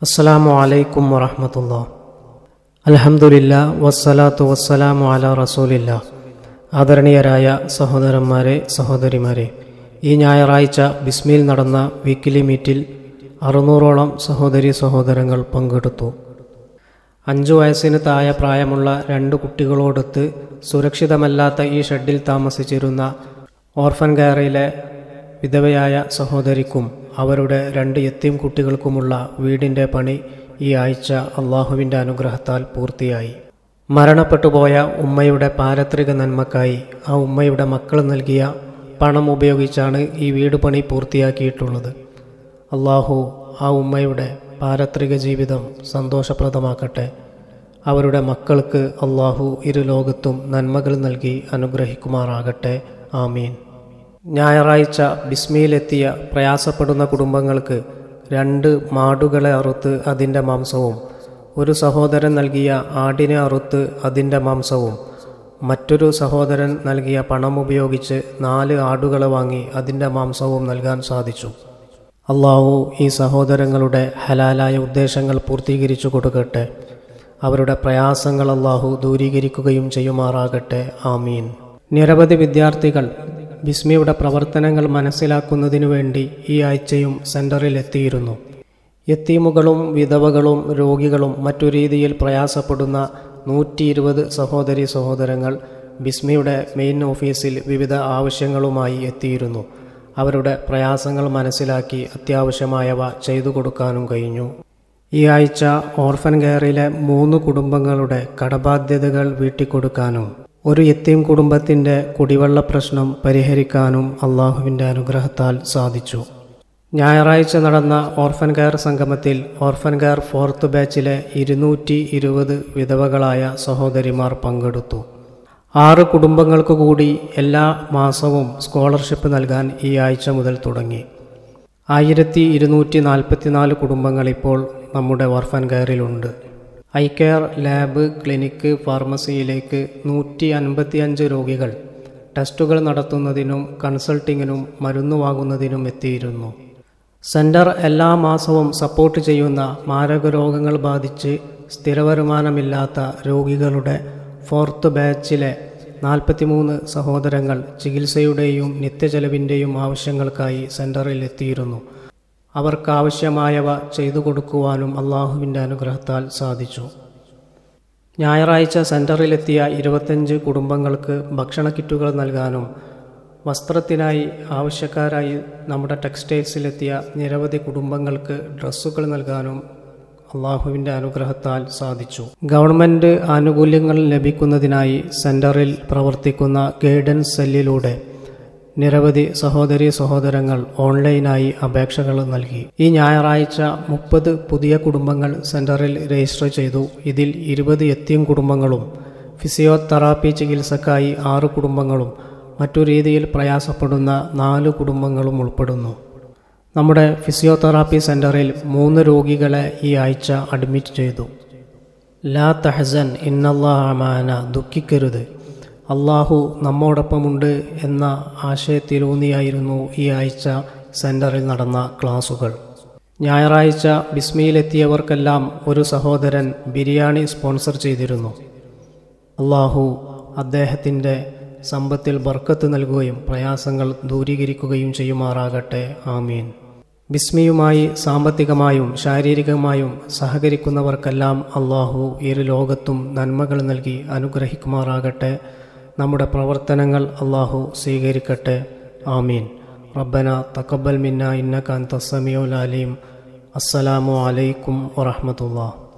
അസ്സലാമു അലൈക്കും വറഹമത്തുള്ള അൽഹംദുലില്ല വസ്സലാത്തു വസ്സലാമു അല റസൂലില്ല ആദരണീയരായ സഹോദരന്മാരെ സഹോദരിമാരെ ഈ ഞായറാഴ്ച ബിസ്മിയിൽ നടന്ന വീക്കിലി മീറ്റിൽ അറുന്നൂറോളം സഹോദരി സഹോദരങ്ങൾ പങ്കെടുത്തു അഞ്ചു വയസ്സിന് താഴെ പ്രായമുള്ള രണ്ട് കുട്ടികളോടൊത്ത് സുരക്ഷിതമല്ലാത്ത ഈ ഷെഡിൽ താമസിച്ചിരുന്ന ഓർഫൻ കെയറിലെ വിധവയായ സഹോദരിക്കും അവരുടെ രണ്ട് എത്തിയും കുട്ടികൾക്കുമുള്ള വീടിൻ്റെ പണി ഈ ആഴ്ച അള്ളാഹുവിൻ്റെ അനുഗ്രഹത്താൽ പൂർത്തിയായി മരണപ്പെട്ടുപോയ ഉമ്മയുടെ പാരത്രിക നന്മക്കായി ആ ഉമ്മയുടെ മക്കൾ നൽകിയ പണം ഉപയോഗിച്ചാണ് ഈ വീട് പണി പൂർത്തിയാക്കിയിട്ടുള്ളത് അള്ളാഹു ആ ഉമ്മയുടെ പാരത്രിക ജീവിതം സന്തോഷപ്രദമാക്കട്ടെ അവരുടെ മക്കൾക്ക് അള്ളാഹു ഇരു ലോകത്തും നന്മകൾ നൽകി അനുഗ്രഹിക്കുമാറാകട്ടെ ആമീൻ ഞായറാഴ്ച ബിസ്മിയിലെത്തിയ പ്രയാസപ്പെടുന്ന കുടുംബങ്ങൾക്ക് രണ്ട് മാടുകളെ അറുത്ത് അതിൻ്റെ മാംസവും ഒരു സഹോദരൻ നൽകിയ ആടിനെ അറുത്ത് അതിൻ്റെ മാംസവും മറ്റൊരു സഹോദരൻ നൽകിയ പണം ഉപയോഗിച്ച് നാല് ആടുകളെ വാങ്ങി അതിൻ്റെ മാംസവും നൽകാൻ സാധിച്ചു അള്ളാഹു ഈ സഹോദരങ്ങളുടെ ഹലാലായ ഉദ്ദേശങ്ങൾ പൂർത്തീകരിച്ചു കൊടുക്കട്ടെ അവരുടെ പ്രയാസങ്ങൾ അള്ളാഹു ദൂരീകരിക്കുകയും ചെയ്യുമാറാകട്ടെ ആമീൻ നിരവധി വിദ്യാർത്ഥികൾ ബിസ്മിയുടെ പ്രവർത്തനങ്ങൾ മനസ്സിലാക്കുന്നതിനു വേണ്ടി ഈ ആഴ്ചയും സെൻറ്ററിൽ എത്തിയിരുന്നു യത്തീമുകളും വിധവകളും രോഗികളും മറ്റു രീതിയിൽ പ്രയാസപ്പെടുന്ന നൂറ്റി ഇരുപത് സഹോദരി സഹോദരങ്ങൾ ബിസ്മിയുടെ മെയിൻ ഓഫീസിൽ വിവിധ ആവശ്യങ്ങളുമായി എത്തിയിരുന്നു അവരുടെ പ്രയാസങ്ങൾ മനസ്സിലാക്കി അത്യാവശ്യമായവ ചെയ്തു കൊടുക്കാനും കഴിഞ്ഞു ഈ ആഴ്ച ഓർഫൻ കെയറിലെ മൂന്ന് കുടുംബങ്ങളുടെ കടബാധ്യതകൾ വീട്ടിക്കൊടുക്കാനും ഒരു യത്തീം കുടുംബത്തിൻ്റെ കുടിവെള്ള പ്രശ്നം പരിഹരിക്കാനും അള്ളാഹുവിൻ്റെ അനുഗ്രഹത്താൽ സാധിച്ചു ഞായറാഴ്ച നടന്ന ഓർഫൻ കെയർ സംഗമത്തിൽ ഓർഫൻ കെയർ ഫോർത്ത് ബാച്ചിലെ ഇരുന്നൂറ്റി ഇരുപത് വിധവകളായ സഹോദരിമാർ പങ്കെടുത്തു ആറ് കുടുംബങ്ങൾക്ക് കൂടി എല്ലാ മാസവും സ്കോളർഷിപ്പ് നൽകാൻ ഈ ആഴ്ച മുതൽ തുടങ്ങി ആയിരത്തി ഇരുന്നൂറ്റി നാൽപ്പത്തിനാല് കുടുംബങ്ങൾ ഇപ്പോൾ നമ്മുടെ ഓർഫൻ കെയറിലുണ്ട് ഐ കെയർ ലാബ് ക്ലിനിക്ക് ഫാർമസിയിലേക്ക് നൂറ്റി അൻപത്തിയഞ്ച് രോഗികൾ ടെസ്റ്റുകൾ നടത്തുന്നതിനും കൺസൾട്ടിങ്ങിനും മരുന്ന് വാങ്ങുന്നതിനും എത്തിയിരുന്നു സെൻറ്റർ എല്ലാ മാസവും സപ്പോർട്ട് ചെയ്യുന്ന മാരക രോഗങ്ങൾ ബാധിച്ച് സ്ഥിരവരുമാനമില്ലാത്ത രോഗികളുടെ ഫോർത്ത് ബാച്ചിലെ നാൽപ്പത്തിമൂന്ന് സഹോദരങ്ങൾ ചികിത്സയുടെയും നിത്യചെലവിൻ്റെയും ആവശ്യങ്ങൾക്കായി സെൻറ്ററിൽ എത്തിയിരുന്നു അവർക്കാവശ്യമായവ ചെയ്തു കൊടുക്കുവാനും അള്ളാഹുവിൻ്റെ അനുഗ്രഹത്താൽ സാധിച്ചു ഞായറാഴ്ച സെൻറ്ററിലെത്തിയ ഇരുപത്തഞ്ച് കുടുംബങ്ങൾക്ക് ഭക്ഷണ കിറ്റുകൾ നൽകാനും വസ്ത്രത്തിനായി ആവശ്യക്കാരായി നമ്മുടെ ടെക്സ്റ്റൈൽസിലെത്തിയ നിരവധി കുടുംബങ്ങൾക്ക് ഡ്രസ്സുകൾ നൽകാനും അള്ളാഹുവിൻ്റെ അനുഗ്രഹത്താൽ സാധിച്ചു ഗവൺമെൻറ് ആനുകൂല്യങ്ങൾ ലഭിക്കുന്നതിനായി സെൻറ്ററിൽ പ്രവർത്തിക്കുന്ന ഗൈഡൻസ് സെല്ലിലൂടെ നിരവധി സഹോദരി സഹോദരങ്ങൾ ഓൺലൈനായി അപേക്ഷകൾ നൽകി ഈ ഞായറാഴ്ച മുപ്പത് പുതിയ കുടുംബങ്ങൾ സെൻറ്ററിൽ രജിസ്റ്റർ ചെയ്തു ഇതിൽ ഇരുപത് എത്തിയും കുടുംബങ്ങളും ഫിസിയോതെറാപ്പി ചികിത്സക്കായി ആറ് കുടുംബങ്ങളും മറ്റു രീതിയിൽ പ്രയാസപ്പെടുന്ന നാല് കുടുംബങ്ങളും ഉൾപ്പെടുന്നു നമ്മുടെ ഫിസിയോതെറാപ്പി സെൻറ്ററിൽ മൂന്ന് രോഗികളെ ഈ ആഴ്ച അഡ്മിറ്റ് ചെയ്തു ലാ തഹസൻ ഇന്നല്ലാഹമാന ദുഃഖിക്കരുത് അള്ളാഹു നമ്മോടൊപ്പമുണ്ട് എന്ന ആശയത്തിലൂന്നിയായിരുന്നു ഈ ആഴ്ച സെൻറ്ററിൽ നടന്ന ക്ലാസുകൾ ഞായറാഴ്ച ബിസ്മിയിലെത്തിയവർക്കെല്ലാം ഒരു സഹോദരൻ ബിരിയാണി സ്പോൺസർ ചെയ്തിരുന്നു അള്ളാഹു അദ്ദേഹത്തിൻ്റെ സമ്പത്തിൽ ബർക്കത്ത് നൽകുകയും പ്രയാസങ്ങൾ ദൂരീകരിക്കുകയും ചെയ്യുമാറാകട്ടെ ആമീൻ ബിസ്മിയുമായി സാമ്പത്തികമായും ശാരീരികമായും സഹകരിക്കുന്നവർക്കെല്ലാം അള്ളാഹു ഇരു ലോകത്തും നന്മകൾ നൽകി അനുഗ്രഹിക്കുമാറാകട്ടെ നമ്മുടെ പ്രവർത്തനങ്ങൾ അള്ളാഹു സ്വീകരിക്കട്ടെ ആമീൻ റബ്ബന തക്കബൽ മിന്ന ഇന്നക അന്ത സമീഉൽ അലീം അസ്സലാമു അലൈക്കും വറഹ്മത്തുള്ളാഹി